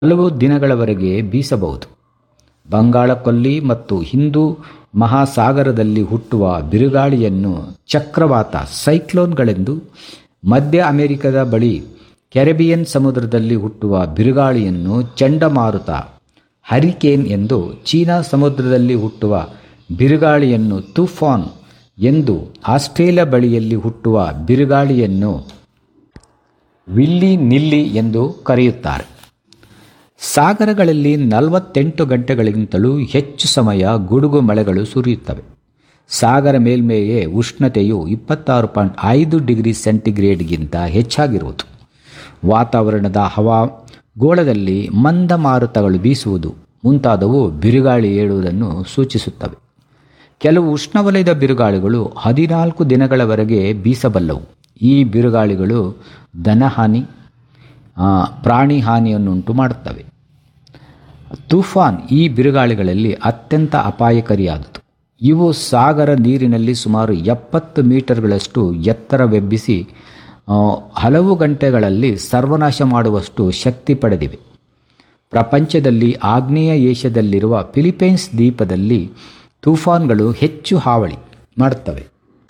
ಹಲವು ದಿನಗಳವರೆಗೆ ಬೀಸಬಹುದು ಬಂಗಾಳಕೊಲ್ಲಿ ಮತ್ತು ಹಿಂದೂ ಮಹಾಸಾಗರದಲ್ಲಿ ಹುಟ್ಟುವ ಬಿರುಗಾಳಿಯನ್ನು ಚಕ್ರವಾತ ಸೈಕ್ಲೋನ್ಗಳೆಂದು ಮಧ್ಯ ಅಮೆರಿಕದ ಬಳಿ ಕೆರೆಬಿಯನ್ ಸಮುದ್ರದಲ್ಲಿ ಹುಟ್ಟುವ ಬಿರುಗಾಳಿಯನ್ನು ಚಂಡಮಾರುತ ಹರಿಕೇನ್ ಎಂದು ಚೀನಾ ಸಮುದ್ರದಲ್ಲಿ ಹುಟ್ಟುವ ಬಿರುಗಾಳಿಯನ್ನು ತೂಫಾನ್ ಎಂದು ಆಸ್ಟ್ರೇಲಿಯಾ ಬಳಿಯಲ್ಲಿ ಹುಟ್ಟುವ ಬಿರುಗಾಳಿಯನ್ನು ವಿಲ್ಲಿ ನಿಲ್ಲಿ ಎಂದು ಕರೆಯುತ್ತಾರೆ ಸಾಗರಗಳಲ್ಲಿ ನಲವತ್ತೆಂಟು ಗಂಟೆಗಳಿಗಿಂತಲೂ ಹೆಚ್ಚು ಸಮಯ ಗುಡುಗು ಮಳೆಗಳು ಸುರಿಯುತ್ತವೆ ಸಾಗರ ಮೇಲ್ಮೆಯೇ ಉಷ್ಣತೆಯು ಇಪ್ಪತ್ತಾರು ಪಾಯಿಂಟ್ ಐದು ಡಿಗ್ರಿ ಸೆಂಟಿಗ್ರೇಡ್ಗಿಂತ ಹೆಚ್ಚಾಗಿರುವುದು ವಾತಾವರಣದ ಹವಾಗೋಳದಲ್ಲಿ ಮಂದಮಾರುತಗಳು ಬೀಸುವುದು ಮುಂತಾದವು ಬಿರುಗಾಳಿ ಏಳುವುದನ್ನು ಸೂಚಿಸುತ್ತವೆ ಕೆಲವು ಉಷ್ಣವಲಯದ ಬಿರುಗಾಳಿಗಳು ಹದಿನಾಲ್ಕು ದಿನಗಳವರೆಗೆ ಬೀಸಬಲ್ಲವು ಈ ಬಿರುಗಾಳಿಗಳು ಧನಹಾನಿ ಪ್ರಾಣಿ ಹಾನಿಯನ್ನುಂಟು ಮಾಡುತ್ತವೆ ತೂಫಾನ್ ಈ ಬಿರುಗಾಳಿಗಳಲ್ಲಿ ಅತ್ಯಂತ ಅಪಾಯಕಾರಿಯಾದುದು ಇವು ಸಾಗರ ನೀರಿನಲ್ಲಿ ಸುಮಾರು ಎಪ್ಪತ್ತು ಮೀಟರ್ಗಳಷ್ಟು ಎತ್ತರವೆಬ್ಬಿಸಿ ಹಲವು ಗಂಟೆಗಳಲ್ಲಿ ಸರ್ವನಾಶ ಮಾಡುವಷ್ಟು ಶಕ್ತಿ ಪಡೆದಿವೆ ಪ್ರಪಂಚದಲ್ಲಿ ಆಗ್ನೇಯ ಏಷ್ಯಾದಲ್ಲಿರುವ ಫಿಲಿಪೈನ್ಸ್ ದ್ವೀಪದಲ್ಲಿ ತೂಫಾನ್ಗಳು ಹೆಚ್ಚು ಹಾವಳಿ ಮಾಡುತ್ತವೆ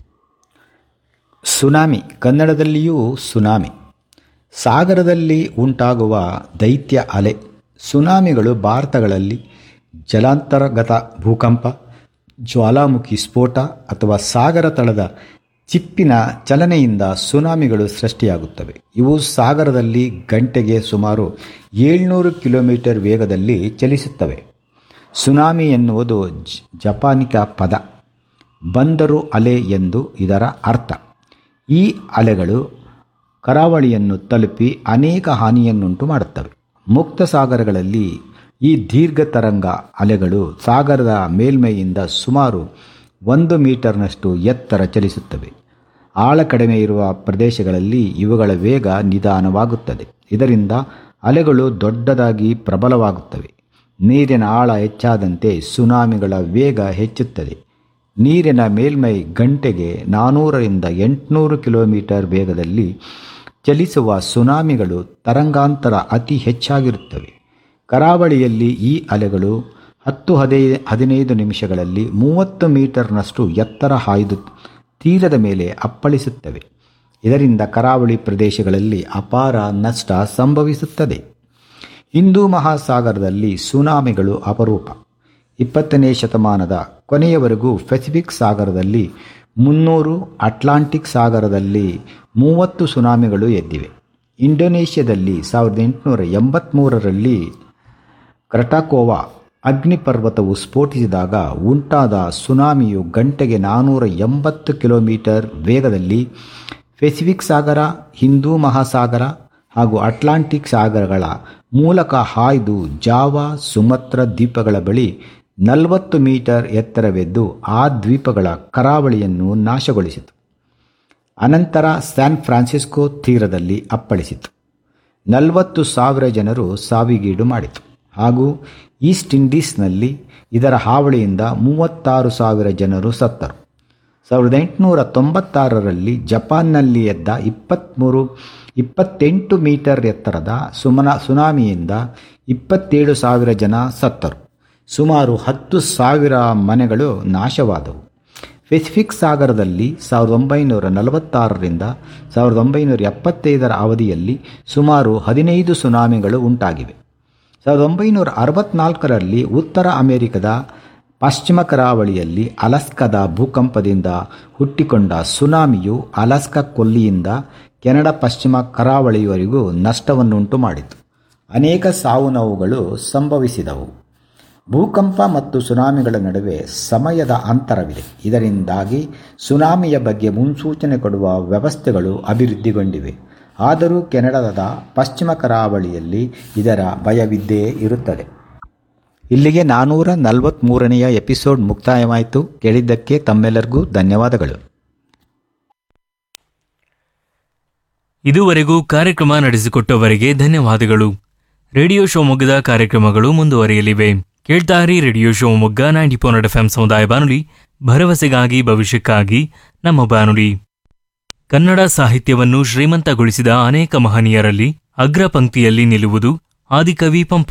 ಸುನಾಮಿ ಕನ್ನಡದಲ್ಲಿಯೂ ಸುನಾಮಿ ಸಾಗರದಲ್ಲಿ ಉಂಟಾಗುವ ದೈತ್ಯ ಅಲೆ ಸುನಾಮಿಗಳು ಭಾರತಗಳಲ್ಲಿ ಜಲಾಂತರ್ಗತ ಭೂಕಂಪ ಜ್ವಾಲಾಮುಖಿ ಸ್ಫೋಟ ಅಥವಾ ಸಾಗರ ತಳದ ಚಿಪ್ಪಿನ ಚಲನೆಯಿಂದ ಸುನಾಮಿಗಳು ಸೃಷ್ಟಿಯಾಗುತ್ತವೆ ಇವು ಸಾಗರದಲ್ಲಿ ಗಂಟೆಗೆ ಸುಮಾರು ಏಳ್ನೂರು ಕಿಲೋಮೀಟರ್ ವೇಗದಲ್ಲಿ ಚಲಿಸುತ್ತವೆ ಸುನಾಮಿ ಎನ್ನುವುದು ಜಪಾನಿಕ ಪದ ಬಂದರು ಅಲೆ ಎಂದು ಇದರ ಅರ್ಥ ಈ ಅಲೆಗಳು ಕರಾವಳಿಯನ್ನು ತಲುಪಿ ಅನೇಕ ಹಾನಿಯನ್ನುಂಟು ಮಾಡುತ್ತವೆ ಮುಕ್ತ ಸಾಗರಗಳಲ್ಲಿ ಈ ದೀರ್ಘ ತರಂಗ ಅಲೆಗಳು ಸಾಗರದ ಮೇಲ್ಮೈಯಿಂದ ಸುಮಾರು ಒಂದು ಮೀಟರ್ನಷ್ಟು ಎತ್ತರ ಚಲಿಸುತ್ತವೆ ಆಳ ಕಡಿಮೆ ಇರುವ ಪ್ರದೇಶಗಳಲ್ಲಿ ಇವುಗಳ ವೇಗ ನಿಧಾನವಾಗುತ್ತದೆ ಇದರಿಂದ ಅಲೆಗಳು ದೊಡ್ಡದಾಗಿ ಪ್ರಬಲವಾಗುತ್ತವೆ ನೀರಿನ ಆಳ ಹೆಚ್ಚಾದಂತೆ ಸುನಾಮಿಗಳ ವೇಗ ಹೆಚ್ಚುತ್ತದೆ ನೀರಿನ ಮೇಲ್ಮೈ ಗಂಟೆಗೆ ನಾನ್ನೂರರಿಂದ ಎಂಟುನೂರು ಕಿಲೋಮೀಟರ್ ವೇಗದಲ್ಲಿ ಚಲಿಸುವ ಸುನಾಮಿಗಳು ತರಂಗಾಂತರ ಅತಿ ಹೆಚ್ಚಾಗಿರುತ್ತವೆ ಕರಾವಳಿಯಲ್ಲಿ ಈ ಅಲೆಗಳು ಹತ್ತು ಹದೇ ಹದಿನೈದು ನಿಮಿಷಗಳಲ್ಲಿ ಮೂವತ್ತು ಮೀಟರ್ನಷ್ಟು ಎತ್ತರ ಹಾಯ್ದು ತೀರದ ಮೇಲೆ ಅಪ್ಪಳಿಸುತ್ತವೆ ಇದರಿಂದ ಕರಾವಳಿ ಪ್ರದೇಶಗಳಲ್ಲಿ ಅಪಾರ ನಷ್ಟ ಸಂಭವಿಸುತ್ತದೆ ಹಿಂದೂ ಮಹಾಸಾಗರದಲ್ಲಿ ಸುನಾಮಿಗಳು ಅಪರೂಪ ಇಪ್ಪತ್ತನೇ ಶತಮಾನದ ಕೊನೆಯವರೆಗೂ ಪೆಸಿಫಿಕ್ ಸಾಗರದಲ್ಲಿ ಮುನ್ನೂರು ಅಟ್ಲಾಂಟಿಕ್ ಸಾಗರದಲ್ಲಿ ಮೂವತ್ತು ಸುನಾಮಿಗಳು ಎದ್ದಿವೆ ಇಂಡೋನೇಷ್ಯಾದಲ್ಲಿ ಸಾವಿರದ ಎಂಟುನೂರ ಎಂಬತ್ತ್ಮೂರರಲ್ಲಿ ಕ್ರಟಾಕೋವಾ ಅಗ್ನಿಪರ್ವತವು ಸ್ಫೋಟಿಸಿದಾಗ ಉಂಟಾದ ಸುನಾಮಿಯು ಗಂಟೆಗೆ ನಾನ್ನೂರ ಎಂಬತ್ತು ಕಿಲೋಮೀಟರ್ ವೇಗದಲ್ಲಿ ಪೆಸಿಫಿಕ್ ಸಾಗರ ಹಿಂದೂ ಮಹಾಸಾಗರ ಹಾಗೂ ಅಟ್ಲಾಂಟಿಕ್ ಸಾಗರಗಳ ಮೂಲಕ ಹಾಯ್ದು ಜಾವಾ ಸುಮತ್ರ ದ್ವೀಪಗಳ ಬಳಿ ನಲವತ್ತು ಮೀಟರ್ ಎತ್ತರವೆದ್ದು ಆ ದ್ವೀಪಗಳ ಕರಾವಳಿಯನ್ನು ನಾಶಗೊಳಿಸಿತು ಅನಂತರ ಸ್ಯಾನ್ ಫ್ರಾನ್ಸಿಸ್ಕೋ ತೀರದಲ್ಲಿ ಅಪ್ಪಳಿಸಿತು ನಲವತ್ತು ಸಾವಿರ ಜನರು ಸಾವಿಗೀಡು ಮಾಡಿತು ಹಾಗೂ ಈಸ್ಟ್ ಇಂಡೀಸ್ನಲ್ಲಿ ಇದರ ಹಾವಳಿಯಿಂದ ಮೂವತ್ತಾರು ಸಾವಿರ ಜನರು ಸತ್ತರು ಸಾವಿರದ ಎಂಟುನೂರ ತೊಂಬತ್ತಾರರಲ್ಲಿ ಜಪಾನ್ನಲ್ಲಿ ಎದ್ದ ಇಪ್ಪತ್ತ್ಮೂರು ಇಪ್ಪತ್ತೆಂಟು ಮೀಟರ್ ಎತ್ತರದ ಸುಮನ ಸುನಾಮಿಯಿಂದ ಇಪ್ಪತ್ತೇಳು ಸಾವಿರ ಜನ ಸತ್ತರು ಸುಮಾರು ಹತ್ತು ಸಾವಿರ ಮನೆಗಳು ನಾಶವಾದವು ಪೆಸಿಫಿಕ್ ಸಾಗರದಲ್ಲಿ ಸಾವಿರದ ಒಂಬೈನೂರ ನಲವತ್ತಾರರಿಂದ ಸಾವಿರದ ಒಂಬೈನೂರ ಎಪ್ಪತ್ತೈದರ ಅವಧಿಯಲ್ಲಿ ಸುಮಾರು ಹದಿನೈದು ಸುನಾಮಿಗಳು ಉಂಟಾಗಿವೆ ಸಾವಿರದ ಒಂಬೈನೂರ ಅರವತ್ನಾಲ್ಕರಲ್ಲಿ ಉತ್ತರ ಅಮೆರಿಕದ ಪಶ್ಚಿಮ ಕರಾವಳಿಯಲ್ಲಿ ಅಲಸ್ಕದ ಭೂಕಂಪದಿಂದ ಹುಟ್ಟಿಕೊಂಡ ಸುನಾಮಿಯು ಅಲಸ್ಕ ಕೊಲ್ಲಿಯಿಂದ ಕೆನಡಾ ಪಶ್ಚಿಮ ಕರಾವಳಿಯವರೆಗೂ ನಷ್ಟವನ್ನುಂಟು ಮಾಡಿತು ಅನೇಕ ಸಾವು ನೋವುಗಳು ಸಂಭವಿಸಿದವು ಭೂಕಂಪ ಮತ್ತು ಸುನಾಮಿಗಳ ನಡುವೆ ಸಮಯದ ಅಂತರವಿದೆ ಇದರಿಂದಾಗಿ ಸುನಾಮಿಯ ಬಗ್ಗೆ ಮುನ್ಸೂಚನೆ ಕೊಡುವ ವ್ಯವಸ್ಥೆಗಳು ಅಭಿವೃದ್ಧಿಗೊಂಡಿವೆ ಆದರೂ ಕೆನಡಾದ ಪಶ್ಚಿಮ ಕರಾವಳಿಯಲ್ಲಿ ಇದರ ಭಯವಿದ್ದೇ ಇರುತ್ತದೆ ಇಲ್ಲಿಗೆ ನಾನ್ನೂರ ನಲವತ್ತ್ಮೂರನೆಯ ಎಪಿಸೋಡ್ ಮುಕ್ತಾಯವಾಯಿತು ಕೇಳಿದ್ದಕ್ಕೆ ತಮ್ಮೆಲ್ಲರಿಗೂ ಧನ್ಯವಾದಗಳು ಇದುವರೆಗೂ ಕಾರ್ಯಕ್ರಮ ನಡೆಸಿಕೊಟ್ಟವರಿಗೆ ಧನ್ಯವಾದಗಳು ರೇಡಿಯೋ ಶಿವಮೊಗ್ಗದ ಕಾರ್ಯಕ್ರಮಗಳು ಮುಂದುವರಿಯಲಿವೆ ಕೇಳ್ತಾರಿ radio Shivamogga ninety point F ಸಮುದಾಯ ಬಾನುಲಿ ಭರವಸೆಗಾಗಿ ಭವಿಷ್ಯಕ್ಕಾಗಿ ನಮ್ಮ ಬಾನುಲಿ ಕನ್ನಡ ಸಾಹಿತ್ಯವನ್ನು ಶ್ರೀಮಂತಗೊಳಿಸಿದ ಅನೇಕ ಮಹನೀಯರಲ್ಲಿ ಅಗ್ರ ಪಂಕ್ತಿಯಲ್ಲಿ ನಿಲ್ಲುವುದು ಆದಿಕವಿ ಪಂಪ